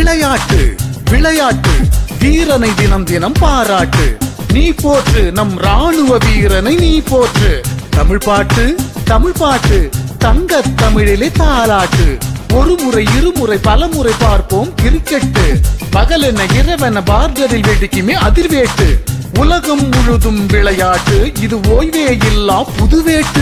விளையாட்டு விளையாட்டு வீரனை தினம் தினம் பாராட்டு நீ போற்று நம் ராணுவ வீரனை நீ போற்று தமிழ் பாட்டு தமிழ் பாட்டு தங்க தமிழிலே தாலாட்டு ஒரு முறை இருமுறை பலமுறை பார்ப்போம் கிரிக்கெட்டு பகலென இரவென பார்டரில் வெடிக்குமே அதிர்வேட்டு உலகம் முழுதும் விளையாட்டு இது ஓய்வே இல்லா புதுவேட்டு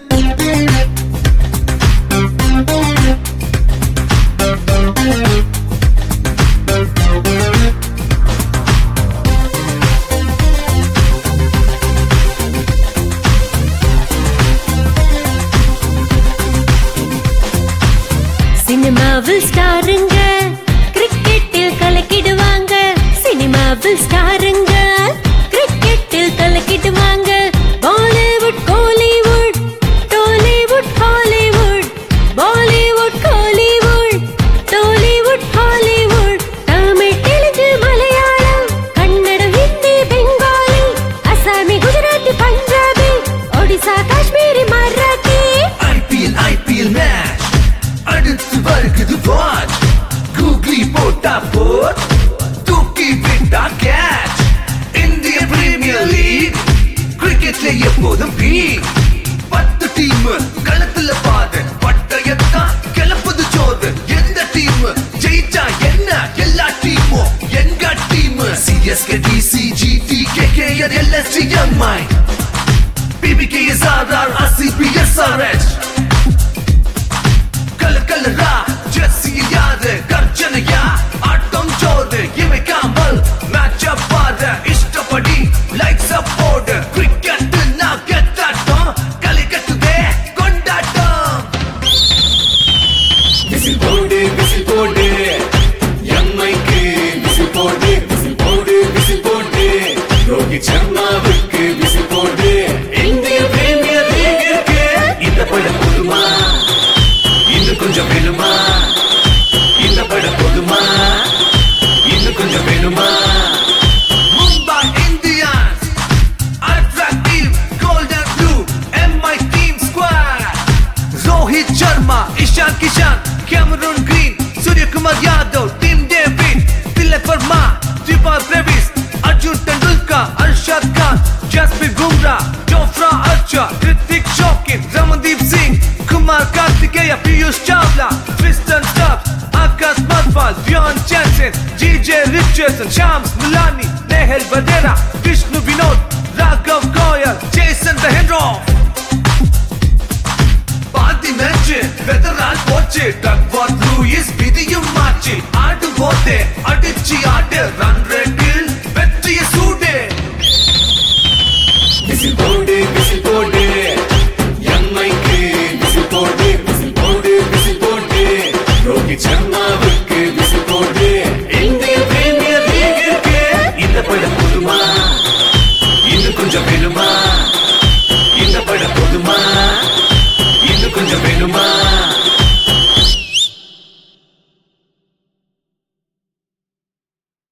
சினிமாவில் ஸ்டாருங்க கிரிக்கெட்டில் கலக்கிடுவாங்க சினிமாவில் ஸ்டாருங்க கிரிக்கெட்டில் கலக்கிடுவாங்க Bollywood Kollywood Tollywood Hollywood Bollywood Kollywood Tollywood Hollywood Tamil Telugu Malayalam Kannada Hindi Bengali Assami Gujarati Punjabi Odisha Kashmiri Marathi IPL IPL match அடுத்து வருகுது வாட்ச் கூகுளி போட்டா போட் தூக்கி விட்டா கேட்ச் இந்திய பிரீமியர் லீக் கிரிக்கெட்ல எப்போதும் பீக் பத்து டீம் களத்துல பாது பட்டயத்தான் கிளப்புது சோறு எந்த டீம் ஜெயிச்சா என்ன எல்லா டீமும் எங்க team CSK DCGT KKR LST MI PBKS RR RCB SRH கல கலரா ஜெர்சியில் யாது கர்ஜனையா ஆட்டம் ஜோது இமைக்காமல் மேட்ச் பாரு இஷ்டப்படி லைக்ஸ் போடு கிரிக்கெட் நான் கெத்தாட்டம் களி கட்டுதே கொண்டாட்டம் விசில் போடு விசில் போடு எம்ஐக்கு விசில் போடு விசில் போடு விசில் போடு ரோஹித் சர்மாவுக்கு விசில் போடு இந்திய பிரீமியர் லீகிற்கு இந்த படம் போதுமா இன்னும் கொஞ்சம் வேணுமா இந்த படம் போதுமா இன்னும் கொஞ்சம் வேணுமா Mumbai Indians attractive golden blue MI team squad Rohit Sharma, Ishan Kishan, Cameron Green, Surya Kumar Yadav, Tim David, Tilak Verma, Tripa Brevis, Arjun Tendulkar, Arshad Khan, Jaspreet Bumrah, Jofra Archer, Kritik Shokin, Ramandeep Singh, Kumar Kartikeya, Piyush Chawla, Tristan Stubbs, Akash Madhwal, Bjorn Jensen, GJ Richardson, Shams Mulani, Nehel Vadera, Vishnu Vinod, Raghav Goyal, Jason the Hendroff. பாதி match வெதரால் போச்சு Duckworth Lewis விதியும் மாச்சு ஆடு போதே அடிச்சு ஆடு run ரேட்டில் வெற்றிய சூடு விசில் போடு விசில் போடு எம்ஐக்கு விசில் போடு விசில் போடு விசில் போடு ரோஹித் சர்மாவுக்கு விசில் போடு இந்திய பிரீமியர் லீகிற்கு இந்த படம் போதுமா இன்னும் கொஞ்சம் வேணுமா